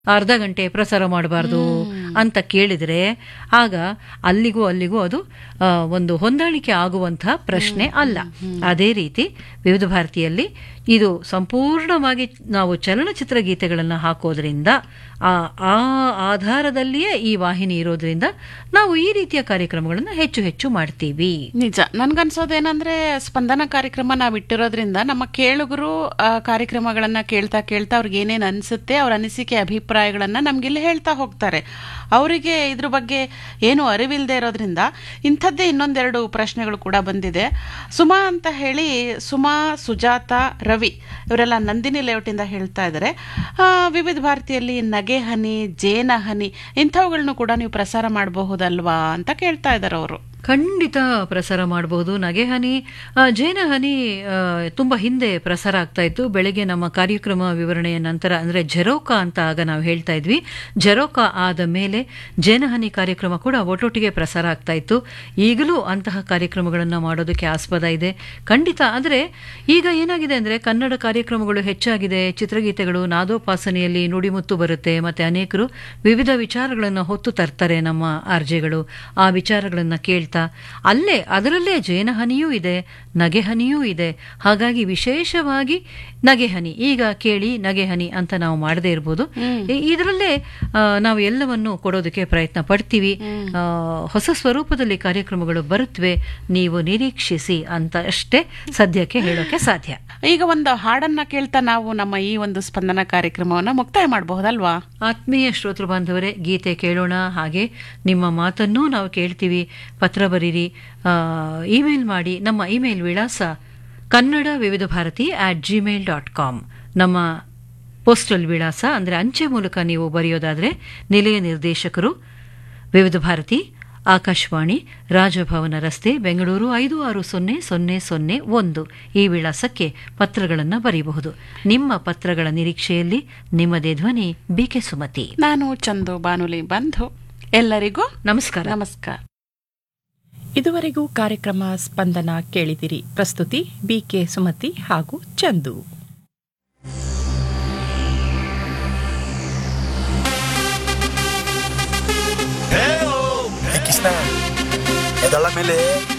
ಅರ್ಧ ಗಂಟೆ ಪ್ರಸಾರ ಮಾಡಬಾರ್ದು ಅಂತ ಕೇಳಿದ್ರೆ ಆಗ ಅಲ್ಲಿಗೂ ಅಲ್ಲಿಗೂ ಅದು ಆ, ಒಂದು ಹೊಂದಾಣಿಕೆ ಆಗುವಂತಹ ಪ್ರಶ್ನೆ ಅಲ್ಲ ಅದೇ ರೀತಿ ವಿವಿಧ ಭಾರತಿಯಲ್ಲಿ ಇದು ಸಂಪೂರ್ಣವಾಗಿ ನಾವು ಚಲನಚಿತ್ರ ಗೀತೆಗಳನ್ನು ಹಾಕೋದ್ರಿಂದ ಆ ಆ ಆಧಾರದಲ್ಲಿಯೇ ಈ ವಾಹಿನಿ ಇರೋದ್ರಿಂದ ನಾವು ಈ ರೀತಿಯ ಕಾರ್ಯಕ್ರಮಗಳನ್ನು ಹೆಚ್ಚು ಹೆಚ್ಚು ಮಾಡ್ತೀವಿ ನಿಜ ನನ್ಗನ್ಸೋದೇನಂದ್ರೆ ಸ್ಪಂದನ ಕಾರ್ಯಕ್ರಮ ನಾವ್ ಇಟ್ಟಿರೋದ್ರಿಂದ ನಮ್ಮ ಕೇಳುಗರು ಆ ಕಾರ್ಯಕ್ರಮಗಳನ್ನ ಕೇಳ್ತಾ ಕೇಳ್ತಾ ಅವ್ರಿಗೆ ಏನೇನ್ ಅನ್ಸುತ್ತೆ ಅವ್ರ ಅನಿಸಿಕೆ ಅಭಿಪ್ರಾಯಗಳನ್ನ ನಮ್ಗಿಲ್ಲಿ ಹೇಳ್ತಾ ಹೋಗ್ತಾರೆ ಅವರಿಗೆ ಇದ್ರ ಬಗ್ಗೆ ಏನು ಅರಿವಿಲ್ಲದೆ ಇರೋದ್ರಿಂದ ಇಂಥದ್ದೇ ಇನ್ನೊಂದೆರಡು ಪ್ರಶ್ನೆಗಳು ಕೂಡ ಬಂದಿದೆ ಸುಮಾ ಅಂತ ಹೇಳಿ ಸುಮಾ ಸುಜಾತ ರವಿ ಇವರೆಲ್ಲ ನಂದಿನಿ ಲೇಔಟಿಂದ ಹೇಳ್ತಾ ಇದ್ದಾರೆ ಆ, ವಿವಿಧ ಭಾರತಿಯಲ್ಲಿ ನಗೆ ಹನಿ ಜೇನ ಹನಿ ಇಂಥವುಗಳನ್ನು ಕೂಡ ನೀವು ಪ್ರಸಾರ ಮಾಡಬಹುದಲ್ವಾ ಅಂತ ಕೇಳ್ತಾ ಇದ್ದಾರೆ ಅವರು ಖಂಡಿತ ಪ್ರಸಾರ ಮಾಡಬಹುದು ನಗೆಹನಿ ಆ, ಜೇನಹನಿ ಆ, ತುಂಬಾ ಹಿಂದೆ ಪ್ರಸಾರ ಆಗ್ತಾ ಇತ್ತು ಬೆಳಗ್ಗೆ ನಮ್ಮ ಕಾರ್ಯಕ್ರಮ ವಿವರಣೆಯ ನಂತರ ಅಂದ್ರೆ ಜೆರೋಕ ಅಂತ ಆಗ ನಾವು ಹೇಳ್ತಾ ಇದ್ವಿ ಜೆರೋಕ ಆದ ಮೇಲೆ ಜೇನಹನಿ ಕಾರ್ಯಕ್ರಮ ಕೂಡ ಒಟ್ಟೊಟ್ಟಿಗೆ ಪ್ರಸಾರ ಆಗ್ತಾ ಇತ್ತು ಈಗಲೂ ಅಂತಹ ಕಾರ್ಯಕ್ರಮಗಳನ್ನು ಮಾಡೋದಕ್ಕೆ ಆಸ್ಪದ ಇದೆ ಖಂಡಿತ ಆದರೆ ಈಗ ಏನಾಗಿದೆ ಅಂದ್ರೆ ಕನ್ನಡ ಕಾರ್ಯಕ್ರಮಗಳು ಹೆಚ್ಚಾಗಿದೆ ಚಿತ್ರಗೀತೆಗಳು ನಾದೋಪಾಸನೆಯಲ್ಲಿ ನುಡಿಮುತ್ತು ಬರುತ್ತೆ ಮತ್ತೆ ಅನೇಕರು ವಿವಿಧ ವಿಚಾರಗಳನ್ನು ಹೊತ್ತು ತರ್ತಾರೆ ನಮ್ಮ ಆರ್ಜೆಗಳು ಆ ವಿಚಾರಗಳನ್ನು ಕೇಳ್ತಾ ಅಲ್ಲೇ ಅದರಲ್ಲೇ ಜೇನಹನಿಯೂ ಇದೆ ನಗೆಹನಿಯೂ ಇದೆ ಹಾಗಾಗಿ ವಿಶೇಷವಾಗಿ ನಗೆಹನಿ ಈಗ ಕೇಳಿ ನಗೆಹನಿ ಅಂತ ನಾವು ಮಾಡದೇ ಇರ್ಬೋದು ಇ- ಇದರಲ್ಲೇ ಆ, ನಾವು ಎಲ್ಲವನ್ನು ಕೊಡೋದಕ್ಕೆ ಪ್ರಯತ್ನ ಪಡ್ತೀವಿ ಆ, ಹೊಸ ಸ್ವರೂಪದಲ್ಲಿ ಕಾರ್ಯಕ್ರಮಗಳು ಬರುತ್ತವೆ ನೀವು ನಿರೀಕ್ಷಿಸಿ ಅಂತ ಅಷ್ಟೇ ಸದ್ಯಕ್ಕೆ ಹೇಳೋಕೆ ಸಾಧ್ಯ ಈಗ ಒಂದು ಹಾಡನ್ನ ಕೇಳ್ತಾ ನಾವು ನಮ್ಮ ಈ ಒಂದು ಸ್ಪಂದನ ಕಾರ್ಯಕ್ರಮವನ್ನ ಮುಕ್ತಾಯ ಮಾಡಬಹುದಲ್ವಾ ಆತ್ಮೀಯ ಶ್ರೋತೃ ಬಾಂಧವರೇ ಗೀತೆ ಕೇಳೋಣ ಹಾಗೆ ನಿಮ್ಮ ಮಾತನ್ನೂ ನಾವು ಕೇಳ್ತೀವಿ ಪತ್ರ ಬರೀರಿ ಆ, ಇಮೇಲ್ ಮಾಡಿ ನಮ್ಮ ಇಮೇಲ್ ವಿಳಾಸ Kannada Vividh Bharati at Gmail dot com ನಮ್ಮ ಪೋಸ್ಟಲ್ ವಿಳಾಸ ಅಂದರೆ ಅಂಚೆ ಮೂಲಕ ನೀವು ಬರೆಯೋದಾದರೆ ನಿಲಯ ನಿರ್ದೇಶಕರು ವಿವಿಧ ಭಾರತಿ ಆಕಾಶವಾಣಿ ರಾಜಭವನ ರಸ್ತೆ ಬೆಂಗಳೂರು ಐದು ಆರು ಸೊನ್ನೆ ಸೊನ್ನೆ ಸೊನ್ನೆ ಒಂದು ಈ ವಿಳಾಸಕ್ಕೆ ಪತ್ರಗಳನ್ನು ಬರೆಯಬಹುದು ನಿಮ್ಮ ಪತ್ರಗಳ ನಿರೀಕ್ಷೆಯಲ್ಲಿ ನಿಮ್ಮದೇ ಧ್ವನಿ ಬಿಕೆ ಸುಮತಿ ನಾನು ಚಂದು ಬಾನುಲಿ ಬಂಧು ಎಲ್ಲರಿಗೂ ನಮಸ್ಕಾರ ನಮಸ್ಕಾರ ಇದುವರೆಗೂ ಕಾರ್ಯಕ್ರಮ ಸ್ಪಂದನ ಕೇಳಿದಿರಿ ಪ್ರಸ್ತುತಿ ಬಿಕೆ ಸುಮತಿ ಹಾಗೂ ಚಂದು ಏ ಕಿಸ್ನ ಎದಳ ಮೇಲೆ